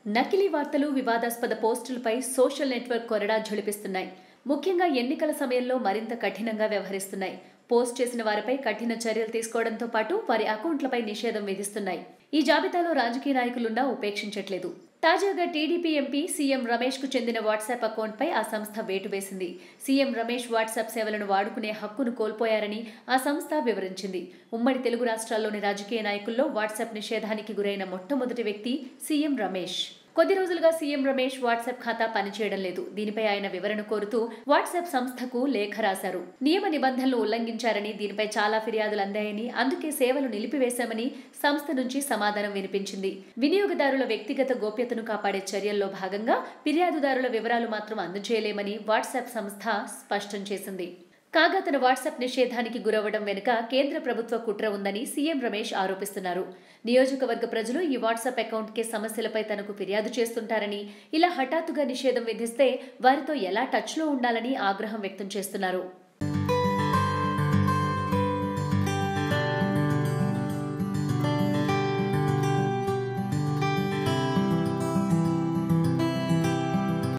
నకిలీ వార్తలు వివాదాస్పద పోస్టులపై సోషల్ నెట్వర్క్ కొరడా ఝుళిపిస్తున్నాయి ముఖ్యంగా ఎన్నికల సమయంలో మరింత కఠినంగా వ్యవహరిస్తున్నాయి పోస్ట్ చేసిన వారిపై కఠిన చర్యలు తీసుకోవడంతో పాటు వారి అకౌంట్లపై నిషేధం విధిస్తున్నాయి ఈ జాబితాలో రాజకీయ నాయకులున్నా ఉపేక్షించట్లేదు తాజాగా టీడీపీ ఎంపీ సీఎం రమేష్ కు చెందిన వాట్సాప్ అకౌంట్పై ఆ సంస్థ వేటు వేసింది సీఎం రమేష్ వాట్సాప్ సేవలను వాడుకునే హక్కును కోల్పోయారని ఆ సంస్థ వివరించింది ఉమ్మడి తెలుగు రాష్ట్రాల్లోని రాజకీయ నాయకుల్లో వాట్సాప్ నిషేధానికి గురైన మొట్టమొదటి వ్యక్తి సీఎం రమేష్ కొద్ది రోజులుగా సీఎం రమేష్ వాట్సాప్ ఖాతా పనిచేయడం లేదు దీనిపై ఆయన వివరణ కోరుతూ వాట్సాప్ సంస్థకు లేఖ రాశారు నియమ నిబంధనలు ఉల్లంఘించారని దీనిపై చాలా ఫిర్యాదులు అందాయని అందుకే సేవలు నిలిపివేశామని సంస్థ నుంచి సమాధానం వినిపించింది వినియోగదారుల వ్యక్తిగత గోప్యతను కాపాడే చర్యల్లో భాగంగా ఫిర్యాదుదారుల వివరాలు మాత్రం అందజేయలేమని వాట్సాప్ సంస్థ స్పష్టం చేసింది కాగా తన వాట్సాప్ నిషేధానికి గురవ్వడం వెనుక కేంద్ర ప్రభుత్వ కుట్ర ఉందని సీఎం రమేష్ ఆరోపిస్తున్నారు నియోజకవర్గ ప్రజలు ఈ వాట్సాప్ అకౌంట్కే సమస్యలపై తనకు ఫిర్యాదు చేస్తుంటారని ఇలా హఠాత్తుగా నిషేధం విధిస్తే వారితో ఎలా టచ్లో ఉండాలని ఆగ్రహం వ్యక్తం చేస్తున్నారు